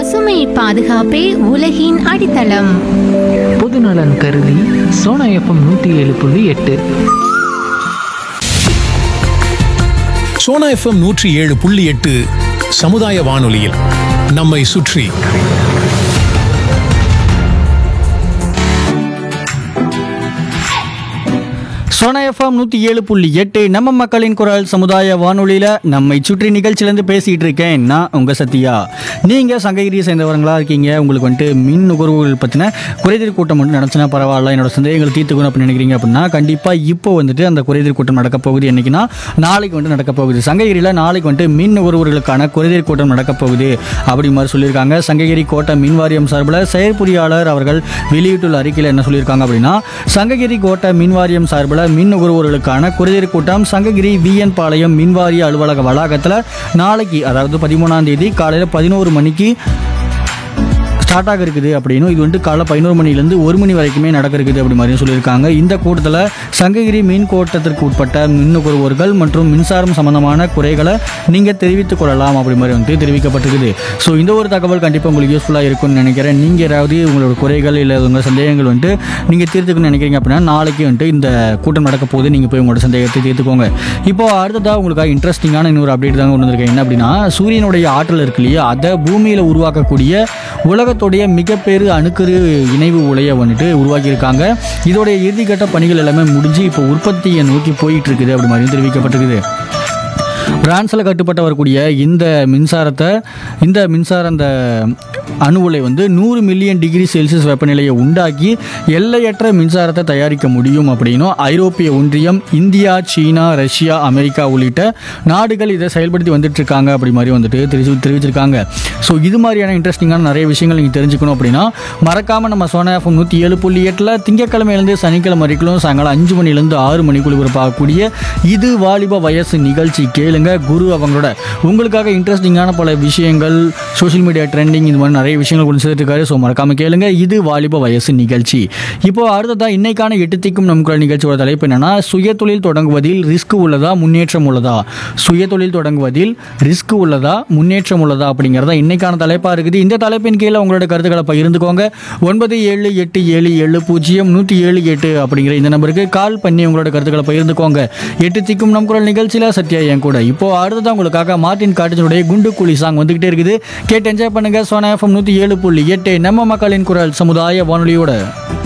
பசுமை பாதுகாப்பே உலகின் அடித்தளம் பொதுநலன் கருதி சோனா எஃப்எம் நூற்றி ஏழு புள்ளி எட்டு சோனா எஃப்எம் நூற்றி ஏழு புள்ளி எட்டு சமுதாய வானொலியில் நம்மை சுற்றி சோனா எஃப்எம் நூற்றி ஏழு புள்ளி எட்டு நம்ம மக்களின் குரல் சமுதாய வானொலியில் நம்மை சுற்றி நிகழ்ச்சியிலேருந்து பேசிகிட்டு இருக்கேன் நான் உங்கள் சத்யா நீங்கள் சங்ககிரியை சேர்ந்தவங்களா இருக்கீங்க உங்களுக்கு வந்துட்டு மின் நுகர்வுகள் பற்றின குறைதீர் கூட்டம் மட்டும் நடந்துச்சுன்னா பரவாயில்ல என்னோட சந்தேகங்களை தீர்த்துக்கணும் அப்படின்னு நினைக்கிறீங்க அப்படின்னா கண்டிப்பாக இப்போ வந்துட்டு அந்த குறைதீர் கூட்டம் நடக்க போகுது என்னைக்குன்னா நாளைக்கு வந்துட்டு நடக்க போகுது சங்ககிரியில் நாளைக்கு வந்துட்டு மின் நுகர்வோர்களுக்கான குறைதீர் கூட்டம் நடக்க போகுது அப்படி மாதிரி சொல்லியிருக்காங்க சங்ககிரி கோட்டை மின் வாரியம் சார்பில் செயற்பொறியாளர் அவர்கள் வெளியிட்டுள்ள அறிக்கையில் என்ன சொல்லியிருக்காங்க அப்படின்னா சங்ககிரி கோட்டை மின் வாரியம் சார்பில் மின் நுகர்வோர்களுக்கான குறைதீர் கூட்டம் சங்ககிரி விஎன் பாளையம் மின்வாரிய அலுவலக வளாகத்தில் நாளைக்கு அதாவது பதிமூணாம் தேதி காலையில் பதினோரு மணிக்கு ஸ்டார்ட் ஆக இருக்குது அப்படின்னு இது வந்துட்டு காலை பதினோரு மணிலேருந்து ஒரு மணி வரைக்குமே நடக்க இருக்குது அப்படி மாதிரியும் சொல்லியிருக்காங்க இந்த கூட்டத்தில் சங்ககிரி மின் கோட்டத்திற்கு உட்பட்ட மின் நுகர்வோர்கள் மற்றும் மின்சாரம் சம்பந்தமான குறைகளை நீங்கள் தெரிவித்துக் கொள்ளலாம் அப்படி மாதிரி வந்துட்டு தெரிவிக்கப்பட்டிருக்குது ஸோ இந்த ஒரு தகவல் கண்டிப்பாக உங்களுக்கு யூஸ்ஃபுல்லாக இருக்கும்னு நினைக்கிறேன் நீங்கள் யாராவது உங்களோட குறைகள் இல்லை உங்கள் சந்தேகங்கள் வந்துட்டு நீங்கள் தீர்த்துக்கணும்னு நினைக்கிறீங்க அப்படின்னா நாளைக்கு வந்துட்டு இந்த கூட்டம் நடக்க போகுது நீங்கள் போய் உங்களோட சந்தேகத்தை தீர்த்துக்கோங்க இப்போ அடுத்ததாக உங்களுக்காக இன்ட்ரெஸ்டிங்கான இன்னொரு அப்டேட் தாங்க கொண்டு வந்திருக்கேன் என்ன அப்படின்னா சூரியனுடைய ஆற்றல் இருக்கு இல்லையா அதை பூமியில் உருவாக்கக்கூடிய உலகத்துடைய மிகப்பெரிய அணுக்கரு இணைவு உலையை வந்துட்டு உருவாக்கியிருக்காங்க இதோடைய இறுதிக்கட்ட பணிகள் எல்லாமே முடிஞ்சு இப்போ உற்பத்தியை நோக்கி போயிட்டு இருக்குது அப்படி மாதிரி தெரிவிக்கப்பட்டிருக்குது பிரான்ஸில் கட்டுப்பட்டு வரக்கூடிய இந்த மின்சாரத்தை இந்த மின்சார அந்த அணு உலை வந்து நூறு மில்லியன் டிகிரி செல்சியஸ் வெப்பநிலையை உண்டாக்கி எல்லையற்ற மின்சாரத்தை தயாரிக்க முடியும் அப்படின்னும் ஐரோப்பிய ஒன்றியம் இந்தியா சீனா ரஷ்யா அமெரிக்கா உள்ளிட்ட நாடுகள் இதை செயல்படுத்தி வந்துட்டு இருக்காங்க அப்படி மாதிரி வந்துட்டு தெரிவி தெரிவிச்சிருக்காங்க ஸோ இது மாதிரியான இன்ட்ரெஸ்டிங்கான நிறைய விஷயங்கள் நீங்கள் தெரிஞ்சுக்கணும் அப்படின்னா மறக்காமல் நம்ம சோனா எஃப்எம் நூற்றி ஏழு புள்ளி எட்டில் திங்கக்கிழமையிலேருந்து சனிக்கிழமை வரைக்கும் சாயங்காலம் அஞ்சு மணிலேருந்து ஆறு மணிக்குள்ள ஒளிபரப்பாகக்கூடிய இது வாலிப வயசு நிகழ்ச்சி கேளுங்க குரு அவங்களோட உங்களுக்காக இன்ட்ரெஸ்டிங்கான பல விஷயங்கள் சோஷியல் மீடியா ட்ரெண்டிங் இது மாதிரி நிறைய விஷயங்கள் கொண்டு சேர்த்துருக்காரு ஸோ மறக்காம கேளுங்க இது வாலிப வயசு நிகழ்ச்சி இப்போ அடுத்ததா இன்னைக்கான எட்டு திக்கும் நம் குரல் நிகழ்ச்சியோட தலைப்பு என்னன்னா சுயதொழில் தொடங்குவதில் ரிஸ்க் உள்ளதா முன்னேற்றம் உள்ளதா சுயதொழில் தொடங்குவதில் ரிஸ்க் உள்ளதா முன்னேற்றம் உள்ளதா அப்படிங்கிறதா இன்னைக்கான தலைப்பா இருக்குது இந்த தலைப்பின் கீழே உங்களோட கருத்துக்களை பகிர்ந்துக்கோங்க ஒன்பது ஏழு எட்டு ஏழு ஏழு பூஜ்ஜியம் நூற்றி ஏழு எட்டு அப்படிங்கிற இந்த நம்பருக்கு கால் பண்ணி உங்களோட கருத்துக்களை பகிர்ந்துக்கோங்க எட்டு திக்கும் நம் குரல் நிகழ்ச்சியில் சத்யா என் கூட இப்போ அடுத்ததான் உங்களுக்காக மார்ட்டின் காட்டேஜனுடைய குண்டு குழி சாங் வந்துகிட்டே இருக்குது கேட்டு என்ஜாய் பண்ணுங்க சோனா எஃப்எம் நூற்றி ஏழு புள்ளி எட்டு நம்ம மக்களின் குரல் சமுதாய வானொலியோட